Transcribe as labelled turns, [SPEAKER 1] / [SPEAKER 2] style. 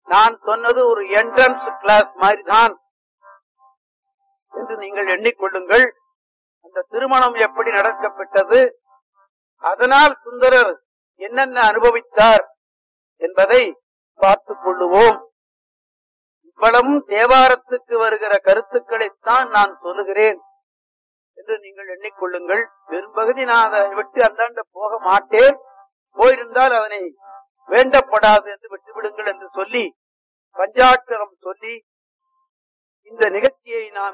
[SPEAKER 1] நான் சொன்னது ஒரு என்ட்ரன்ஸ் கிளாஸ் மாதிரி தான் என்று நீங்கள் எண்ணிக்கொள்ளுங்கள் அந்த திருமணம் எப்படி நடக்கப்பட்டது அதனால் சுந்தரர் என்னென்ன அனுபவித்தார் என்பதை பார்த்துக் கொள்ளுவோம் இவ்வளவும் தேவாரத்துக்கு வருகிற கருத்துக்களைத்தான் நான் சொல்லுகிறேன் என்று நீங்கள் எண்ணிக்கொள்ளுங்கள் பெரும்பகுதி நான் அதை விட்டு அந்தாண்ட போக மாட்டேன் போயிருந்தால் அதனை வேண்டப்படாது என்று விட்டுவிடுங்கள் என்று சொல்லி பஞ்சாட்சரம் சொல்லி இந்த நிகழ்ச்சியை நான்